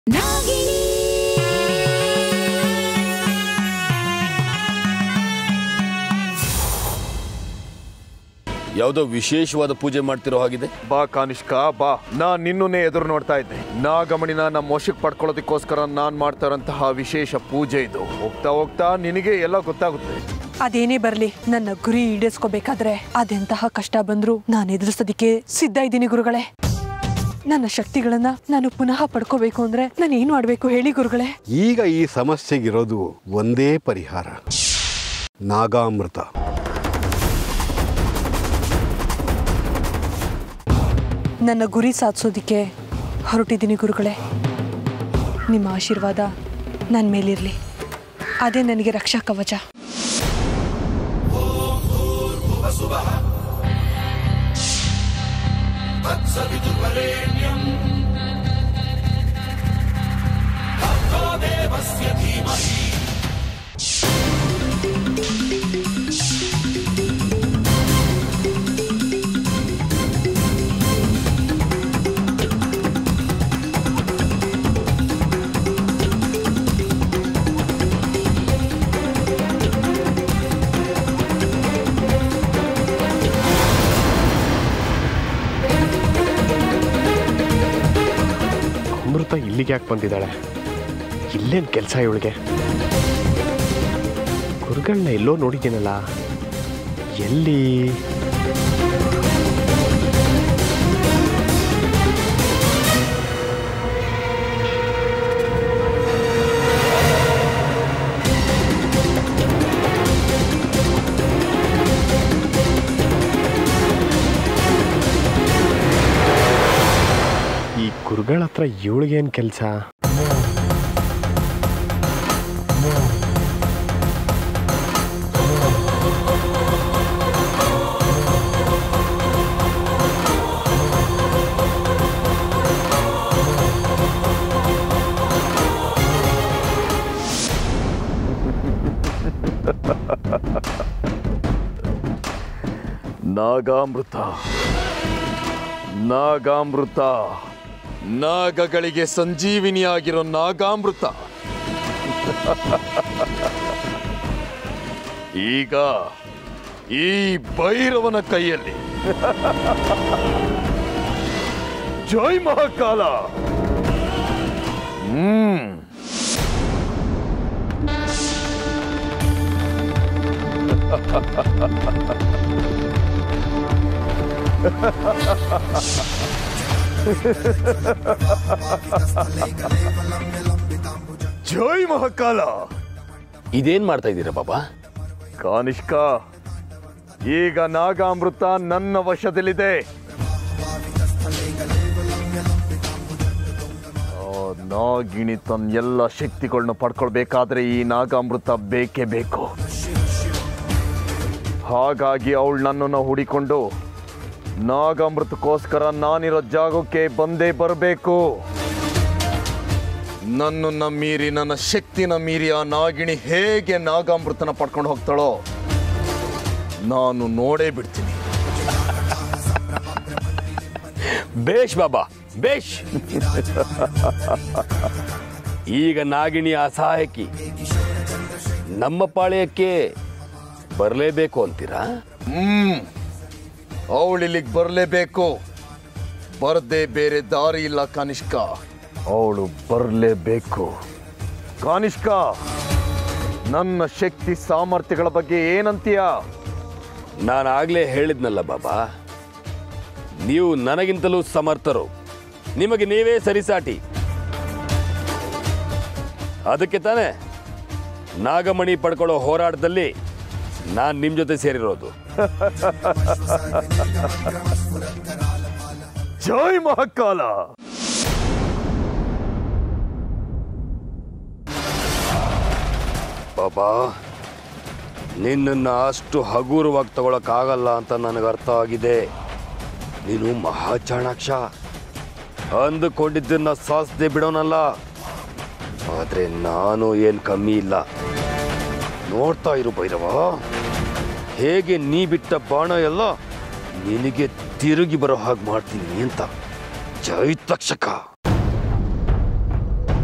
ಯಾವುದೋ ವಿಶೇಷವಾದ ಪೂಜೆ ಮಾಡ್ತಿರೋ ಹಾಗಿದೆ ಬಾ ಕಾನಿಷ್ಕ ಬಾ ನಾನ್ ನಿನ್ನನ್ನೇ ಎದುರು ನೋಡ್ತಾ ಇದ್ದೆ ನಾಗಮಣಿನ ನಮ್ಮ ವಶಕ್ಕೆ ಪಡ್ಕೊಳ್ಳೋದಕ್ಕೋಸ್ಕರ ನಾನ್ ಮಾಡ್ತಾ ಇರೋಂತಹ ವಿಶೇಷ ಪೂಜೆ ಇದು ಹೋಗ್ತಾ ಹೋಗ್ತಾ ನಿನಗೆ ಎಲ್ಲ ಗೊತ್ತಾಗುತ್ತೆ ಅದೇನೇ ಬರ್ಲಿ ನನ್ನ ಗುರಿ ಈಡೇರಿಸ್ಕೋಬೇಕಾದ್ರೆ ಅದೆಂತಹ ಕಷ್ಟ ಬಂದ್ರು ನಾನು ಎದುರಿಸೋದಿಕ್ಕೆ ಸಿದ್ಧ ಇದ್ದೀನಿ ಗುರುಗಳೇ ನನ್ನ ಶಕ್ತಿಗಳನ್ನ ನಾನು ಪುನಃ ಪಡ್ಕೋಬೇಕು ಅಂದ್ರೆ ನಾನು ಏನು ಮಾಡ್ಬೇಕು ಹೇಳಿ ಗುರುಗಳೇ ಈಗ ಈ ಸಮಸ್ಯೆಗಿರೋದು ಒಂದೇ ಪರಿಹಾರ ನಾಗಾಮೃತ ನನ್ನ ಗುರಿ ಸಾಧಿಸೋದಿಕ್ಕೆ ಹೊರಟಿದ್ದೀನಿ ಗುರುಗಳೇ ನಿಮ್ಮ ಆಶೀರ್ವಾದ ನನ್ನ ಮೇಲಿರಲಿ ಅದೇ ನನಗೆ ರಕ್ಷಾ ಕವಚ ಅಮೃತ ಇಲ್ಲಿಗೆ ಯಾಕೆ ಬಂದಿದ್ದಾಳೆ ಇಲ್ಲೇನು ಕೆಲಸ ಇವಳಿಗೆ ಗುರುಗಳನ್ನ ಎಲ್ಲೋ ನೋಡಿದ್ದೀನಲ್ಲ ಎಲ್ಲಿ ಈ ಗುರುಗಳ ಹತ್ರ ಇವಳಿಗೇನು ಕೆಲಸ ನಾಗಾಮೃತ ನಾಗಾಮೃತ ನಾಗಗಳಿಗೆ ಸಂಜೀವಿನಿಯಾಗಿರೋ ನಾಗಾಮೃತ ಈಗ ಈ ಭೈರವನ ಕೈಯಲ್ಲಿ ಜೈ ಮಹಾಕಾಲ ಹ್ಮ್ ಜೈ ಮಹಾಕಾಲ ಇದೇನ್ ಮಾಡ್ತಾ ಇದ್ದೀರಾ ಬಾಬಾ ಕಾನಿಷ್ಕ ಈಗ ನಾಗಾಮೃತ ನನ್ನ ವಶದಲ್ಲಿದೆ ಆ ನಾಗಿಣಿ ತನ್ನ ಎಲ್ಲ ಶಕ್ತಿಗಳನ್ನ ಪಡ್ಕೊಳ್ಬೇಕಾದ್ರೆ ಈ ನಾಗಾಮೃತ ಬೇಕೇ ಬೇಕು ಹಾಗಾಗಿ ಅವಳು ನನ್ನನ್ನು ಹುಡಿಕೊಂಡು ನಾಗಾಮೃತಕ್ಕೋಸ್ಕರ ನಾನಿರೋ ಜಾಗಕ್ಕೆ ಬಂದೇ ಬರಬೇಕು ನನ್ನನ್ನ ಮೀರಿ ನನ್ನ ಶಕ್ತಿನ ಮೀರಿ ಆ ನಾಗಿಣಿ ಹೇಗೆ ನಾಗಾಮೃತನ ಪಡ್ಕೊಂಡು ಹೋಗ್ತಾಳೋ ನಾನು ನೋಡೇ ಬಿಡ್ತೀನಿ ಬೇಷ್ ಬಾಬಾ ಬೇಷ್ ಈಗ ನಾಗಿಣಿ ಅಸಹಾಯಕಿ ನಮ್ಮ ಪಾಳ್ಯಕ್ಕೆ ಬರಲೇಬೇಕು ಅಂತೀರಾ ಹ್ಮ್ ಅವಳು ಇಲ್ಲಿಗೆ ಬರಲೇಬೇಕು ಬರದೆ ಬೇರೆ ದಾರಿ ಇಲ್ಲ ಕನಿಷ್ಕ ಅವಳು ಬರಲೇಬೇಕು ಕಾನಿಷ್ಕ ನನ್ನ ಶಕ್ತಿ ಸಾಮರ್ಥ್ಯಗಳ ಬಗ್ಗೆ ಏನಂತೀಯ ನಾನು ಆಗ್ಲೇ ಹೇಳಿದ್ನಲ್ಲ ಬಾಬಾ ನೀವು ನನಗಿಂತಲೂ ಸಮರ್ಥರು ನಿಮಗೆ ನೀವೇ ಸರಿಸಾಟಿ ಅದಕ್ಕೆ ತಾನೇ ನಾಗಮಣಿ ಪಡ್ಕೊಳ್ಳೋ ಹೋರಾಟದಲ್ಲಿ ನಾನು ನಿಮ್ಮ ಜೊತೆ ಸೇರಿರೋದು ಜೈ ಮಹಾಕಾಲ ಬಾಬಾ ನಿನ್ನನ್ನು ಅಷ್ಟು ಹಗುರವಾಗಿ ತಗೊಳಕ್ಕಾಗಲ್ಲ ಅಂತ ನನಗೆ ಅರ್ಥ ಆಗಿದೆ ನೀನು ಮಹಾ ಚಾಣಾಕ್ಷ ಅಂದುಕೊಂಡಿದ್ದನ್ನ ಸಾಸ್ದೆ ಬಿಡೋನಲ್ಲ ಆದ್ರೆ ನಾನು ಏನ್ ಕಮ್ಮಿ ಇಲ್ಲ ನೋಡ್ತಾ ಇರು ಭೈರವ ಹೇಗೆ ನೀ ಬಿಟ್ಟ ಬಾಣ ಎಲ್ಲ ನಿನಗೆ ತಿರುಗಿ ಬರೋ ಹಾಗೆ ಮಾಡ್ತೀನಿ ಅಂತ ಜೈ ತಕ್ಷಕ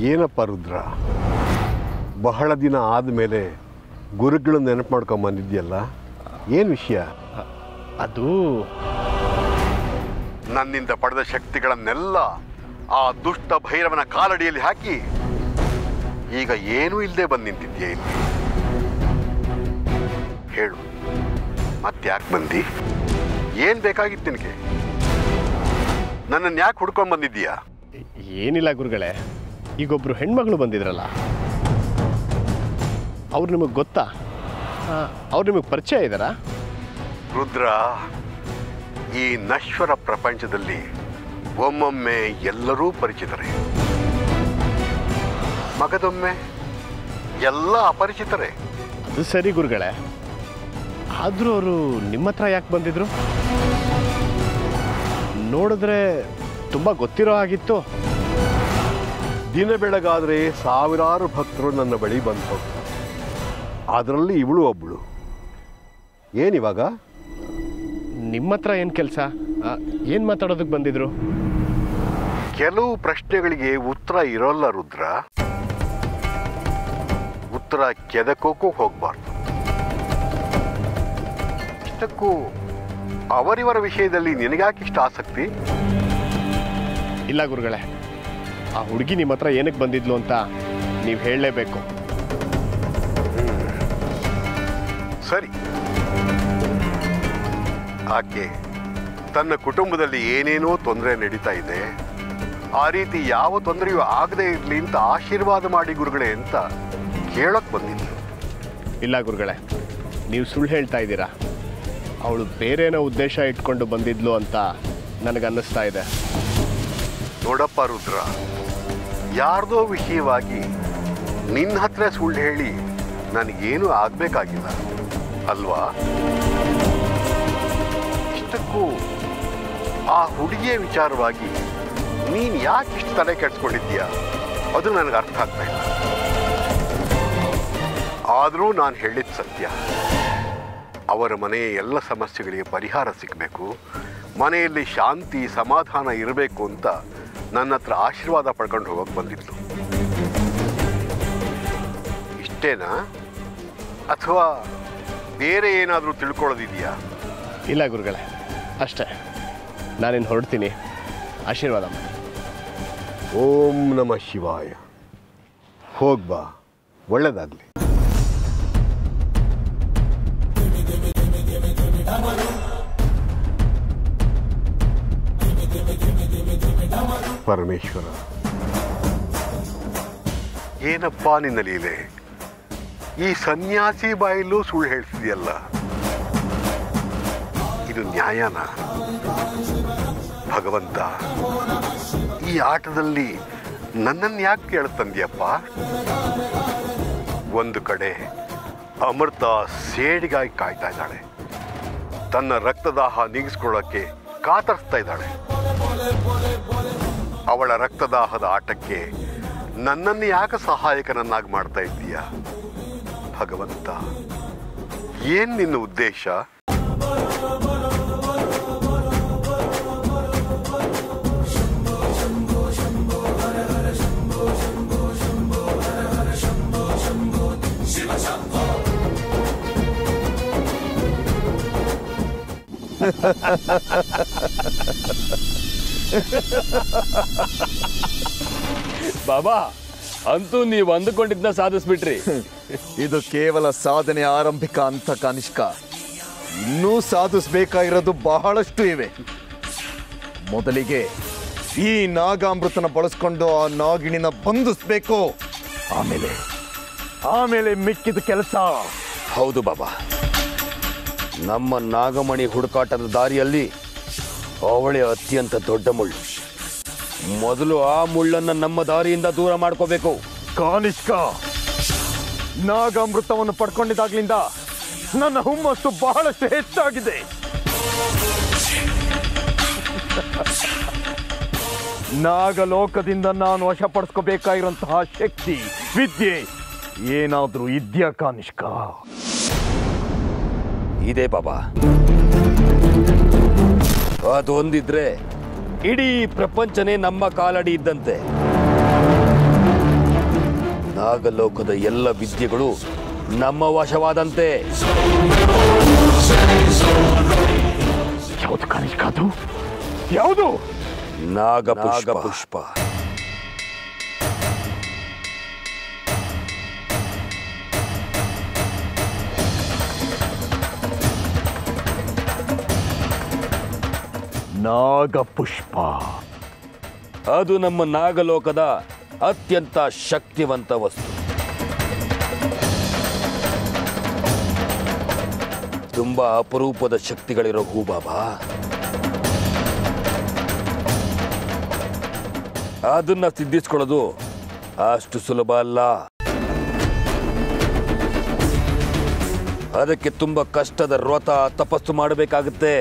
ಏನಪ್ಪ ರುದ್ರ ಬಹಳ ದಿನ ಆದಮೇಲೆ ಗುರುಗಳು ನೆನಪು ಮಾಡ್ಕೊಂಬಂದಿದ್ಯಲ್ಲ ಏನು ವಿಷಯ ಅದು ನನ್ನಿಂದ ಪಡೆದ ಶಕ್ತಿಗಳನ್ನೆಲ್ಲ ಆ ದುಷ್ಟ ಭೈರವನ ಕಾಲಡಿಯಲ್ಲಿ ಹಾಕಿ ಈಗ ಏನೂ ಇಲ್ಲದೆ ಬಂದು ನಿಂತಿದ್ಯಾ ಇಲ್ಲಿ ಹೇಳು ಮತ್ತ್ಯಾಕೆ ಬಂದಿ ಏನು ಬೇಕಾಗಿತ್ತು ನಿನಗೆ ನನ್ನನ್ನು ಯಾಕೆ ಹುಡ್ಕೊಂಡು ಬಂದಿದ್ದೀಯಾ ಏನಿಲ್ಲ ಗುರುಗಳೇ ಈಗೊಬ್ರು ಹೆಣ್ಮಗಳು ಬಂದಿದ್ರಲ್ಲ ಅವ್ರು ನಿಮಗೆ ಗೊತ್ತಾ ಆ, ಅವ್ರು ನಿಮಗೆ ಪರಿಚಯ ಇದ್ದಾರಾ ರುದ್ರ ಈ ನಶ್ವರ ಪ್ರಪಂಚದಲ್ಲಿ ಒಮ್ಮೊಮ್ಮೆ ಎಲ್ಲರೂ ಪರಿಚಿತರೇ ಮಗದೊಮ್ಮೆ ಎಲ್ಲ ಅಪರಿಚಿತರೇ ಅದು ಸರಿ ಗುರುಗಳೇ ಆದರೂ ಅವರು ನಿಮ್ಮ ಹತ್ರ ಯಾಕೆ ಬಂದಿದ್ರು ನೋಡಿದ್ರೆ ತುಂಬ ಗೊತ್ತಿರೋ ಆಗಿತ್ತು ದಿನ ಬೆಳಗಾದರೆ ಸಾವಿರಾರು ಭಕ್ತರು ನನ್ನ ಬಳಿ ಬಂದು ಹೋಗ್ತಾರೆ ಅದರಲ್ಲಿ ಇವಳು ಒಬ್ಬಳು ಏನಿವಾಗ ನಿಮ್ಮ ಹತ್ರ ಏನು ಕೆಲಸ ಏನು ಮಾತಾಡೋದಕ್ಕೆ ಬಂದಿದ್ರು ಕೆಲವು ಪ್ರಶ್ನೆಗಳಿಗೆ ಉತ್ತರ ಇರೋಲ್ಲ ರುದ್ರ ಉತ್ತರ ಕೆದಕೋಕ್ಕೂ ಹೋಗಬಾರ್ದು ಇಷ್ಟಕ್ಕೂ ಅವರಿವರ ವಿಷಯದಲ್ಲಿ ನಿನಗ್ಯಾಕಿಷ್ಟ ಆಸಕ್ತಿ ಇಲ್ಲ ಗುರುಗಳೇ ಆ ಹುಡುಗಿ ನಿಮ್ಮ ಹತ್ರ ಏನಕ್ಕೆ ಬಂದಿದ್ಲು ಅಂತ ನೀವು ಹೇಳಲೇಬೇಕು ಸರಿ ಆಕೆ ತನ್ನ ಕುಟುಂಬದಲ್ಲಿ ಏನೇನೋ ತೊಂದರೆ ನಡೀತಾ ಇದೆ ಆ ರೀತಿ ಯಾವ ತೊಂದರೆಯೂ ಆಗದೇ ಇರಲಿ ಅಂತ ಆಶೀರ್ವಾದ ಮಾಡಿ ಗುರುಗಳೇ ಅಂತ ಕೇಳಕ್ ಬಂದಿದ್ಲು ಇಲ್ಲ ಗುರುಗಳೇ ನೀವು ಸುಳ್ಳು ಹೇಳ್ತಾ ಇದ್ದೀರಾ ಅವಳು ಬೇರೇನೋ ಉದ್ದೇಶ ಇಟ್ಕೊಂಡು ಬಂದಿದ್ಲು ಅಂತ ನನಗೆ ಅನ್ನಿಸ್ತಾ ಇದೆ ನೋಡಪ್ಪ ರುದ್ರ ಯಾರ್ದೋ ವಿಷಯವಾಗಿ ನಿನ್ನ ಹತ್ರ ಸುಳ್ಳು ಹೇಳಿ ನನಗೇನು ಆಗ್ಬೇಕಾಗಿಲ್ಲ ಅಲ್ವಾ ಇಷ್ಟಕ್ಕೂ ಆ ಹುಡುಗಿಯ ವಿಚಾರವಾಗಿ ನೀನು ಯಾಕೆ ಇಷ್ಟು ತಲೆ ಕೆಡ್ಸ್ಕೊಂಡಿದ್ದೀಯಾ ಅದು ನನಗೆ ಅರ್ಥ ಆಗ್ತಾ ಇಲ್ಲ ಆದರೂ ನಾನು ಹೇಳಿದ ಸತ್ಯ ಅವರ ಮನೆಯ ಎಲ್ಲ ಸಮಸ್ಯೆಗಳಿಗೆ ಪರಿಹಾರ ಸಿಗಬೇಕು ಮನೆಯಲ್ಲಿ ಶಾಂತಿ ಸಮಾಧಾನ ಇರಬೇಕು ಅಂತ ನನ್ನ ಹತ್ರ ಆಶೀರ್ವಾದ ಪಡ್ಕೊಂಡು ಹೋಗಕ್ಕೆ ಬಂದಿದ್ಲು ಇಷ್ಟೇನಾ ಅಥವಾ ಬೇರೆ ಏನಾದರೂ ತಿಳ್ಕೊಳ್ಳೋದಿದೆಯಾ ಇಲ್ಲ ಗುರುಗಳೇ ಅಷ್ಟೇ ನಾನಿನ್ನು ಹೊರಡ್ತೀನಿ ಆಶೀರ್ವಾದ ಮಾಡಿ ಓಂ ನಮ ಶಿವಾಯ ಹೋಗ್ಬಾ ಒಳ್ಳೇದಾಗ್ಲಿ ಪರಮೇಶ್ವರ ಏನಪ್ಪಾ ನಿನ್ನ ಲೀಲೆ ಈ ಸನ್ಯಾಸಿ ಬಾಯಲ್ಲೂ ಸುಳ್ಳು ಹೇಳ್ತಿದೆಯಲ್ಲ ಇದು ನ್ಯಾಯನ ಭಗವಂತ ಈ ಆಟದಲ್ಲಿ ನನ್ನನ್ನು ಯಾಕೆ ಕೇಳ್ತಂದ್ಯಪ್ಪ ಒಂದು ಕಡೆ ಅಮೃತ ಸೇಡಿಗಾಗಿ ಕಾಯ್ತಾ ಇದ್ದಾಳೆ ತನ್ನ ರಕ್ತದಾಹ ನೀಗಿಸ್ಕೊಳ್ಳೋಕ್ಕೆ ಕಾತರಿಸ್ತಾ ಇದ್ದಾಳೆ ಅವಳ ರಕ್ತದಾಹದ ಆಟಕ್ಕೆ ನನ್ನನ್ನು ಯಾಕೆ ಸಹಾಯಕನನ್ನಾಗಿ ಮಾಡ್ತಾ ಇದ್ದೀಯ ಭಗವಂತ ಏನ್ ನಿನ್ನ ಉದ್ದೇಶ ಬಾಬಾ ಅಂತೂ ನೀವು ಅಂದುಕೊಂಡಿದ್ನ ಸಾಧಿಸ್ಬಿಟ್ರಿ ಇದು ಕೇವಲ ಸಾಧನೆ ಆರಂಭಿಕ ಅಂತ ಕನಿಷ್ಕ ಇನ್ನೂ ಸಾಧಿಸಬೇಕಾಗಿರೋದು ಬಹಳಷ್ಟು ಇವೆ ಮೊದಲಿಗೆ ಈ ನಾಗಾಮೃತನ ಬಳಸ್ಕೊಂಡು ಆ ನಾಗಿಣಿನ ಬಂಧಿಸ್ಬೇಕು ಆಮೇಲೆ ಆಮೇಲೆ ಮಿಕ್ಕಿದ ಕೆಲಸ ಹೌದು ಬಾಬಾ ನಮ್ಮ ನಾಗಮಣಿ ಹುಡುಕಾಟದ ದಾರಿಯಲ್ಲಿ ಅವಳೇ ಅತ್ಯಂತ ದೊಡ್ಡ ಮುಳ್ಳು ಮೊದಲು ಆ ಮುಳ್ಳನ್ನ ನಮ್ಮ ದಾರಿಯಿಂದ ದೂರ ಮಾಡ್ಕೋಬೇಕು ಕಾನಿಷ್ಕ ನಾಗಾಮೃತವನ್ನು ಪಡ್ಕೊಂಡಿದ್ದಾಗ್ಲಿಂದ ನನ್ನ ಹುಮ್ಮಸ್ಸು ಬಹಳಷ್ಟು ಹೆಚ್ಚಾಗಿದೆ ನಾಗಲೋಕದಿಂದ ನಾನು ವಶಪಡಿಸ್ಕೋಬೇಕಾಗಿರುವಂತಹ ಶಕ್ತಿ ವಿದ್ಯೆ ಏನಾದ್ರೂ ಇದ್ಯಾ ಕಾನಿಷ್ಕ ಇದೆ ಬಾಬಾ ಅದೊಂದಿದ್ರೆ ಇಡೀ ಪ್ರಪಂಚನೇ ನಮ್ಮ ಕಾಲಡಿ ಇದ್ದಂತೆ ನಾಗಲೋಕದ ಎಲ್ಲ ವಿದ್ಯೆಗಳು ನಮ್ಮ ವಶವಾದಂತೆ ಯಾವುದು ಕನಿಷ್ಕ ಅದು ಯಾವುದು ನಾಗಪುಷ್ಪ ಪುಷ್ಪ ನಾಗಪುಷ್ಪ ಅದು ನಮ್ಮ ನಾಗಲೋಕದ ಅತ್ಯಂತ ಶಕ್ತಿವಂತ ವಸ್ತು ತುಂಬಾ ಅಪರೂಪದ ಶಕ್ತಿಗಳಿರೋ ಹೂ ಬಾಬಾ ಅದನ್ನ ಸಿದ್ಧಿಸ್ಕೊಳ್ಳೋದು ಅಷ್ಟು ಸುಲಭ ಅಲ್ಲ ಅದಕ್ಕೆ ತುಂಬಾ ಕಷ್ಟದ ವ್ರತ ತಪಸ್ಸು ಮಾಡಬೇಕಾಗುತ್ತೆ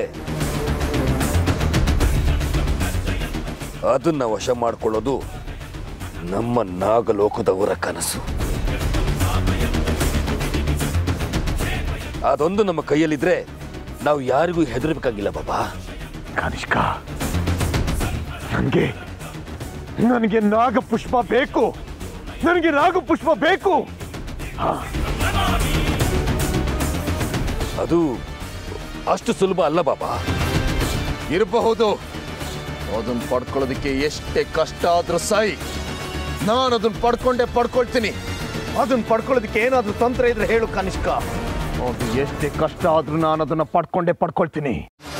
ಅದನ್ನ ವಶ ಮಾಡಿಕೊಳ್ಳೋದು ನಮ್ಮ ನಾಗಲೋಕದವರ ಕನಸು ಅದೊಂದು ನಮ್ಮ ಕೈಯಲ್ಲಿದ್ರೆ ನಾವು ಯಾರಿಗೂ ಹೆದರಬೇಕಾಗಿಲ್ಲ ಬಾಬಾ ಕನಿಷ್ಕ ನನಗೆ ನನಗೆ ನಾಗಪುಷ್ಪ ಬೇಕು ನನಗೆ ನಾಗಪುಷ್ಪ ಬೇಕು ಅದು ಅಷ್ಟು ಸುಲಭ ಅಲ್ಲ ಬಾಬಾ ಇರಬಹುದು ಅದನ್ನ ಪಡ್ಕೊಳ್ಳೋದಕ್ಕೆ ಎಷ್ಟೇ ಕಷ್ಟ ಆದ್ರೂ ಸಾಯಿ ನಾನು ಅದನ್ನ ಪಡ್ಕೊಂಡೇ ಪಡ್ಕೊಳ್ತೀನಿ ಅದನ್ನ ಪಡ್ಕೊಳ್ಳೋದಕ್ಕೆ ಏನಾದ್ರೂ ತೊಂದರೆ ಇದ್ರೆ ಹೇಳು ಕನಿಷ್ಕ ಅದು ಎಷ್ಟೇ ಕಷ್ಟ ಆದ್ರೂ ನಾನು ಅದನ್ನ ಪಡ್ಕೊಂಡೇ ಪಡ್ಕೊಳ್ತೀನಿ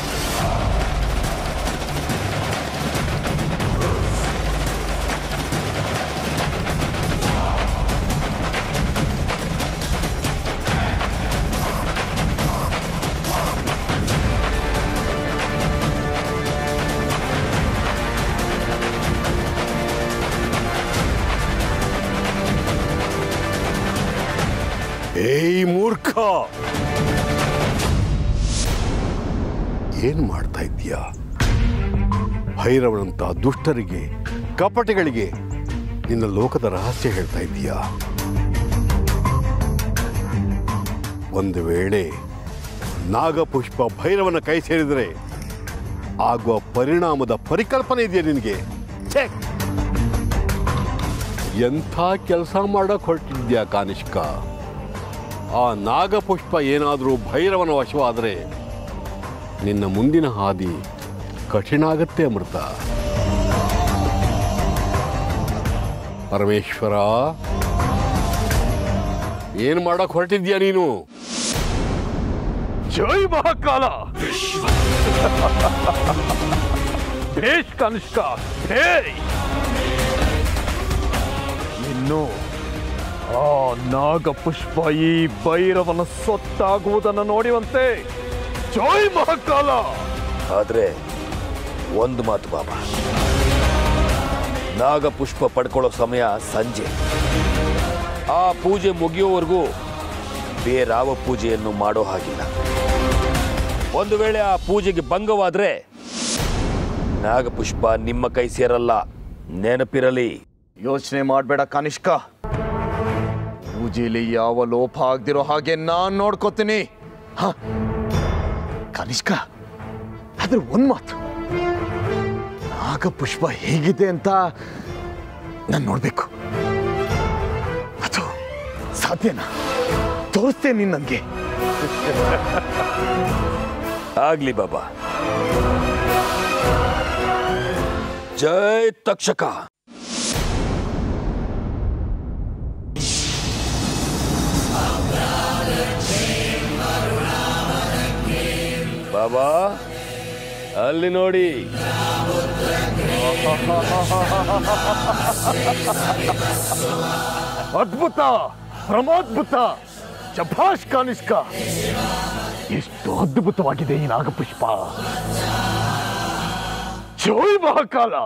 ಏಯ್ ಮೂರ್ಖ ಏನ್ ಮಾಡ್ತಾ ಇದ್ದೀಯಾ ಭೈರವನಂತ ದುಷ್ಟರಿಗೆ ಕಪಟಿಗಳಿಗೆ ನಿನ್ನ ಲೋಕದ ರಹಸ್ಯ ಹೇಳ್ತಾ ಇದ್ದೀಯಾ ಒಂದು ವೇಳೆ ನಾಗಪುಷ್ಪ ಭೈರವನ ಕೈ ಸೇರಿದರೆ ಆಗುವ ಪರಿಣಾಮದ ಪರಿಕಲ್ಪನೆ ಇದೆಯಾ ನಿನಗೆ ಛೇ! ಎಂಥ ಕೆಲಸ ಮಾಡಕ್ ಹೊರಟಿದ್ಯಾ ಕಾನಿಷ್ಕ ಆ ನಾಗಪುಷ್ಪ ಏನಾದರೂ ಭೈರವನ ವಶವಾದರೆ ನಿನ್ನ ಮುಂದಿನ ಹಾದಿ ಕಠಿಣ ಆಗತ್ತೆ ಅಮೃತ ಪರಮೇಶ್ವರ ಏನ್ ಮಾಡಕ್ ಹೊರಟಿದ್ಯಾ ನೀನು ಜೈ ಮಹಾಕಾಲ ಭೇಷ್ ಕನಿಷ್ಕ ಹೇ ಇನ್ನು ಆ ನಾಗಪುಷ್ಪ ಈ ಭೈರವನ ಸೊತ್ತಾಗುವುದನ್ನು ನೋಡಿವಂತೆ ಜೈ ಮಹಾಕಾಲ ಆದ್ರೆ ಒಂದು ಮಾತು ಬಾಬಾ ನಾಗಪುಷ್ಪ ಪಡ್ಕೊಳ್ಳೋ ಸಮಯ ಸಂಜೆ ಆ ಪೂಜೆ ಮುಗಿಯೋವರೆಗೂ ಬೇರಾವ ಪೂಜೆಯನ್ನು ಮಾಡೋ ಹಾಗಿಲ್ಲ ಒಂದು ವೇಳೆ ಆ ಪೂಜೆಗೆ ಭಂಗವಾದ್ರೆ ನಾಗಪುಷ್ಪ ನಿಮ್ಮ ಕೈ ಸೇರಲ್ಲ ನೆನಪಿರಲಿ ಯೋಚನೆ ಮಾಡಬೇಡ ಕನಿಷ್ಕ ಪೂಜೆಯಲ್ಲಿ ಯಾವ ಲೋಪ ಆಗ್ದಿರೋ ಹಾಗೆ ನಾನ್ ನೋಡ್ಕೋತೀನಿ ಹ. ಕನಿಷ್ಕ ಆದ್ರೆ ಒಂದ್ ಮಾತು ನಾಗಪುಷ್ಪ ಹೇಗಿದೆ ಅಂತ ನಾನು ನೋಡ್ಬೇಕು ಅದು ಸಾಧ್ಯನಾ ತೋರಿಸ್ತೇನೆ ನೀನ್ ನನ್ಗೆ ಆಗ್ಲಿ ಬಾಬಾ ಜೈ ತಕ್ಷಕ ಬಾಬಾ ಅಲ್ಲಿ ನೋಡಿ ಅದ್ಭುತ ಪ್ರಮಾದ್ಭುತ ಶಭಾಷ್ ಕಾನಿಷ್ಕ ಎಷ್ಟು ಅದ್ಭುತವಾಗಿದೆ ಈ ನಾಗಪುಷ್ಪ ಜೈ ಮಹಾಕಾಲ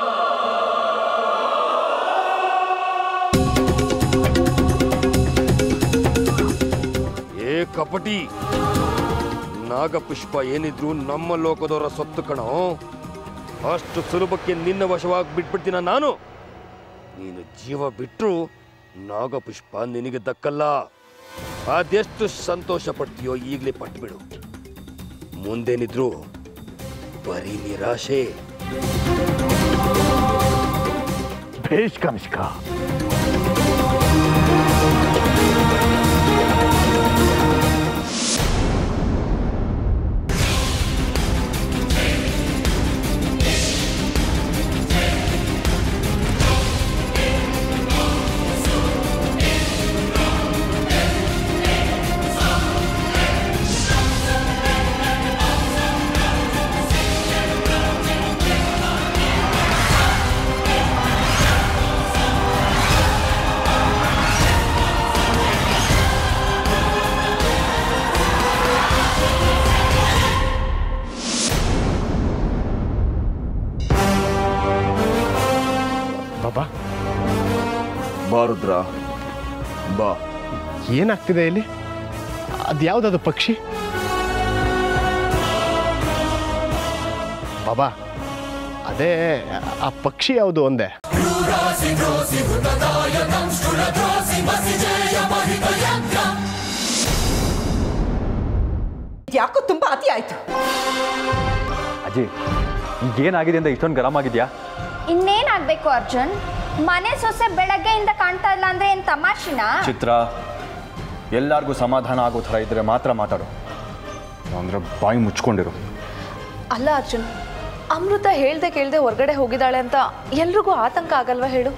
ಏ ಕಪಟಿ ನಾಗಪುಷ್ಪ ಏನಿದ್ರು ನಮ್ಮ ಲೋಕದವರ ಸೊತ್ತು ಕಣೋ ಅಷ್ಟು ಸುಲಭಕ್ಕೆ ನಿನ್ನ ವಶವಾಗಿ ಬಿಟ್ಬಿಡ್ತೀನ ನಾನು ನೀನು ಜೀವ ಬಿಟ್ಟರು ನಾಗಪುಷ್ಪ ನಿನಗೆ ದಕ್ಕಲ್ಲ ಅದೆಷ್ಟು ಸಂತೋಷ ಪಡ್ತೀಯೋ ಈಗಲೇ ಪಟ್ಬಿಡು ಮುಂದೇನಿದ್ರು ಬರೀ ನಿರಾಶೆ ಭೇಷ್ ಕನಿಷ್ಕ ಬಾರುದ್ರ ಬಾ ಏನಾಗ್ತಿದೆ ಇಲ್ಲಿ ಅದು ಯಾವುದದು ಪಕ್ಷಿ ಬಾಬಾ ಅದೇ ಆ ಪಕ್ಷಿ ಯಾವುದು ಒಂದೇ ಯಾಕೋ ತುಂಬಾ ಅತಿ ಆಯ್ತು ಅಜ್ಜಿ ಈಗೇನಾಗಿದೆ ಅಂತ ಇಷ್ಟೊಂದು ಗರಂ ಆಗಿದ್ಯಾ ಇನ್ನೇನಾಗಬೇಕು ಅರ್ಜುನ್ ಮನೆ ಸೊಸೆ ಬೆಳಗ್ಗೆಯಿಂದ ಕಾಣ್ತಾ ಇಲ್ಲ ಅಂದ್ರೆ ಏನು ತಮಾಷೆನಾ ಚಿತ್ರ ಎಲ್ಲರಿಗೂ ಸಮಾಧಾನ ಆಗೋ ಥರ ಇದ್ರೆ ಮಾತ್ರ ಮಾತಾಡು ಅಂದ್ರೆ ಬಾಯಿ ಮುಚ್ಕೊಂಡಿರು ಅಲ್ಲ ಅರ್ಜುನ್ ಅಮೃತ ಹೇಳ್ದೆ ಕೇಳ್ದೆ ಹೊರಗಡೆ ಹೋಗಿದ್ದಾಳೆ ಅಂತ ಎಲ್ರಿಗೂ ಆತಂಕ ಆಗಲ್ವಾ ಹೇಳು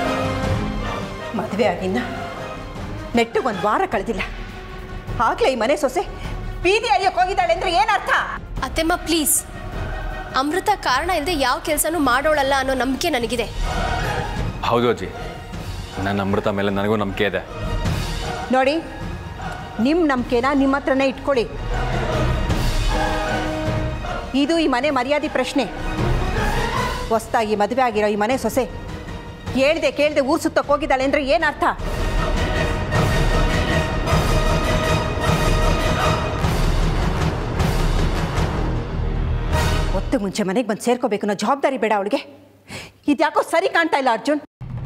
ಮದುವೆ ಆಗಿನ್ನ ನೆಟ್ಟು ಒಂದು ವಾರ ಕಳೆದಿಲ್ಲ ಆಗ್ಲೇ ಈ ಮನೆ ಸೊಸೆ ಬೀದಿ ಅರಿಯಕ್ಕೆ ಹೋಗಿದ್ದಾಳೆ ಅಂದ್ರೆ ಏನರ್ಥ ಅತ್ತೆಮ್ಮ ಪ್ಲೀಸ್ ಅಮೃತ ಕಾರಣ ಇಲ್ಲದೆ ಯಾವ ಕೆಲಸನೂ ಮಾಡೋಳಲ್ಲ ಅನ್ನೋ ನಂಬಿಕೆ ನನಗಿದೆ ಹೌದು ಅಜ್ಜಿ ನನ್ನ ಅಮೃತ ಮೇಲೆ ನನಗೂ ನಂಬಿಕೆ ಇದೆ ನೋಡಿ ನಿಮ್ಮ ನಂಬಿಕೆನ ನಿಮ್ಮ ಹತ್ರನೇ ಇಟ್ಕೊಳ್ಳಿ ಇದು ಈ ಮನೆ ಮರ್ಯಾದೆ ಪ್ರಶ್ನೆ ಹೊಸ್ದಾಗಿ ಮದುವೆ ಆಗಿರೋ ಈ ಮನೆ ಸೊಸೆ ಹೇಳ್ದೆ ಕೇಳ್ದೆ ಊರ್ ಸುತ್ತಕ್ಕೆ ಹೋಗಿದ್ದಾಳೆ ಅಂದ್ರೆ ಏನರ್ಥ ಹೊತ್ತು ಮುಂಚೆ ಮನೆಗೆ ಬಂದು ಸೇರ್ಕೋಬೇಕು ಅನ್ನೋ ಜವಾಬ್ದಾರಿ ಬೇಡ ಅವಳಿಗೆ ಇದ್ಯಾಕೋ ಸರಿ ಕಾಣ್ತಾ ಇಲ್ಲ ಅರ್ಜುನ್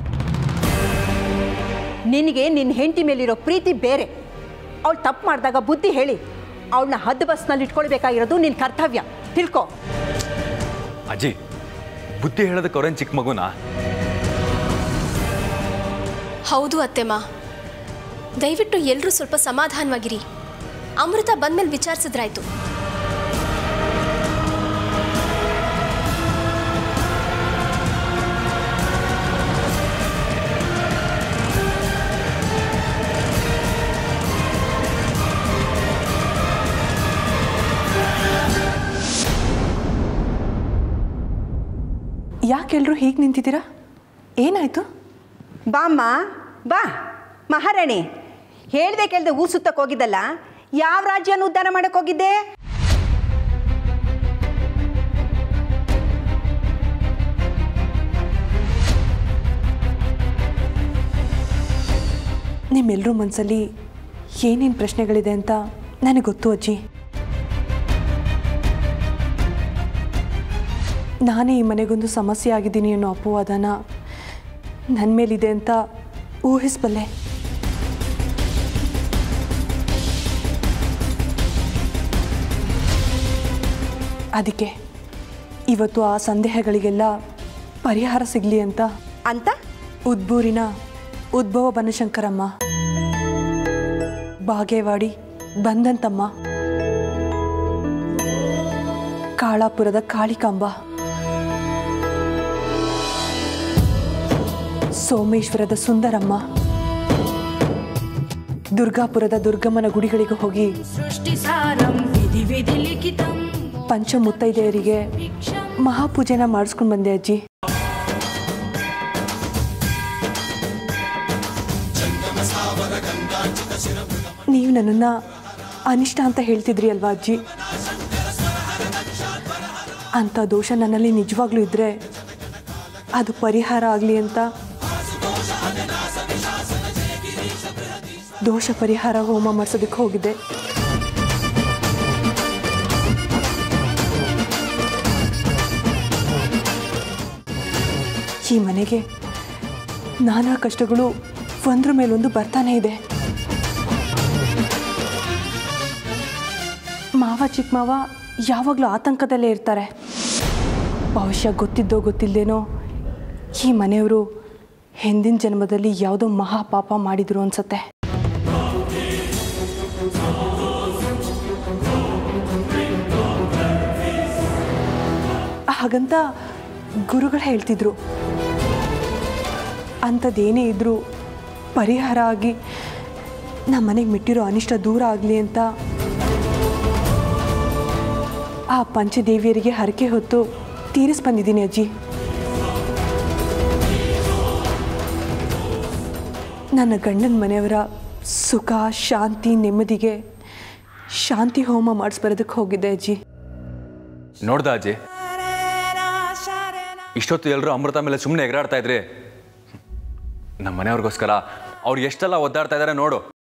ನಿನಗೆ ನಿನ್ನ ಹೆಂಡತಿ ಮೇಲಿರೋ ಪ್ರೀತಿ ಬೇರೆ ಅವಳು ತಪ್ಪು ಮಾಡಿದಾಗ ಬುದ್ಧಿ ಹೇಳಿ ಅವಳನ್ನ ಹದ್ದು ಬಸ್ನಲ್ಲಿ ಇಟ್ಕೊಳ್ಬೇಕಾಗಿರೋದು ನಿನ್ನ ಕರ್ತವ್ಯ ತಿಳ್ಕೊ ಅಜ್ಜಿ ಬುದ್ಧಿ ಹೇಳೋದಕ್ಕೆ ಅವ್ರೇನು ಚಿಕ್ಕ ಮಗುನಾ ಹೌದು ಅತ್ತೆಮ್ಮ ದಯವಿಟ್ಟು ಎಲ್ಲರೂ ಸ್ವಲ್ಪ ಸಮಾಧಾನವಾಗಿರಿ ಅಮೃತ ಬಂದ್ಮೇಲೆ ವಿಚಾರಿಸಿದ್ರಾಯ್ತು ಯಾಕೆಲ್ರು ಹೀಗೆ ನಿಂತಿದ್ದೀರಾ ಏನಾಯ್ತು ಬಾಮ್ಮ ಬಾ ಮಹಾರಾಣಿ ಹೇಳ್ದೆ ಕೇಳ್ದೆ ಊರ್ ಸುತ್ತಕ್ಕೆ ಹೋಗಿದ್ದಲ್ಲ ಯಾವ ರಾಜ್ಯನ ಉದ್ಧಾರ ಮಾಡಕ್ ಹೋಗಿದ್ದೆ ನಿಮ್ಮೆಲ್ಲರೂ ಮನಸ್ಸಲ್ಲಿ ಏನೇನು ಪ್ರಶ್ನೆಗಳಿದೆ ಅಂತ ನನಗೆ ಗೊತ್ತು ಅಜ್ಜಿ ನಾನೇ ಈ ಮನೆಗೊಂದು ಸಮಸ್ಯೆ ಆಗಿದ್ದೀನಿ ಅನ್ನೋ ಅಪವಾದನ ನನ್ನ ಮೇಲಿದೆ ಅಂತ ಊಹಿಸ್ಬಲ್ಲೆ ಅದಕ್ಕೆ ಇವತ್ತು ಆ ಸಂದೇಹಗಳಿಗೆಲ್ಲ ಪರಿಹಾರ ಸಿಗಲಿ ಅಂತ ಅಂತ ಉದ್ಬೂರಿನ ಉದ್ಭವ ಬನಶಂಕರಮ್ಮ ಬಾಗೇವಾಡಿ ಬಂದಂತಮ್ಮ ಕಾಳಾಪುರದ ಕಾಳಿಕಾಂಬ ಸೋಮೇಶ್ವರದ ಸುಂದರಮ್ಮ ದುರ್ಗಾಪುರದ ದುರ್ಗಮ್ಮನ ಗುಡಿಗಳಿಗೆ ಹೋಗಿ ಪಂಚಮುತ್ತೈದೆಯರಿಗೆ ಮಹಾಪೂಜೆನ ಮಾಡಿಸ್ಕೊಂಡು ಬಂದೆ ಅಜ್ಜಿ ನೀವು ನನ್ನನ್ನು ಅನಿಷ್ಟ ಅಂತ ಹೇಳ್ತಿದ್ರಿ ಅಲ್ವಾ ಅಜ್ಜಿ ಅಂಥ ದೋಷ ನನ್ನಲ್ಲಿ ನಿಜವಾಗ್ಲೂ ಇದ್ದರೆ ಅದು ಪರಿಹಾರ ಆಗಲಿ ಅಂತ ದೋಷ ಪರಿಹಾರ ಹೋಮ ಮಾಡಿಸೋದಕ್ಕೆ ಹೋಗಿದ್ದೆ ಈ ಮನೆಗೆ ನಾನಾ ಕಷ್ಟಗಳು ಒಂದ್ರ ಮೇಲೊಂದು ಬರ್ತಾನೆ ಇದೆ ಮಾವ ಚಿಕ್ಕ ಮಾವ ಯಾವಾಗಲೂ ಆತಂಕದಲ್ಲೇ ಇರ್ತಾರೆ ಬಹುಶಃ ಗೊತ್ತಿದ್ದೋ ಗೊತ್ತಿಲ್ಲದೇನೋ ಈ ಮನೆಯವರು ಹಿಂದಿನ ಜನ್ಮದಲ್ಲಿ ಯಾವುದೋ ಮಹಾಪಾಪ ಮಾಡಿದ್ರು ಅನ್ಸತ್ತೆ ಹಾಗಂತ ಗುರುಗಳು ಹೇಳ್ತಿದ್ರು ಅಂಥದ್ದೇನೇ ಇದ್ರೂ ಪರಿಹಾರ ಆಗಿ ನಮ್ಮ ಮನೆಗೆ ಮಿಟ್ಟಿರೋ ಅನಿಷ್ಟ ದೂರ ಆಗಲಿ ಅಂತ ಆ ಪಂಚದೇವಿಯರಿಗೆ ಹರಕೆ ಹೊತ್ತು ತೀರಿಸ್ ಬಂದಿದ್ದೀನಿ ಅಜ್ಜಿ ನನ್ನ ಗಂಡನ ಮನೆಯವರ ಸುಖ ಶಾಂತಿ ನೆಮ್ಮದಿಗೆ ಶಾಂತಿ ಹೋಮ ಮಾಡಿಸ್ಬರೋದಕ್ಕೆ ಹೋಗಿದ್ದೆ ಅಜ್ಜಿ ನೋಡ್ದ ಅಜ್ಜಿ ಇಷ್ಟೊತ್ತು ಎಲ್ಲರೂ ಅಮೃತ ಮೇಲೆ ಸುಮ್ಮನೆ ಎಗರಾಡ್ತಾ ಇದ್ರಿ ನಮ್ಮ ಮನೆಯವ್ರಿಗೋಸ್ಕರ ಅವ್ರು ಎಷ್ಟೆಲ್ಲ ಒದ್ದಾಡ್ತಾ ಇದ್ದಾರೆ ನೋಡು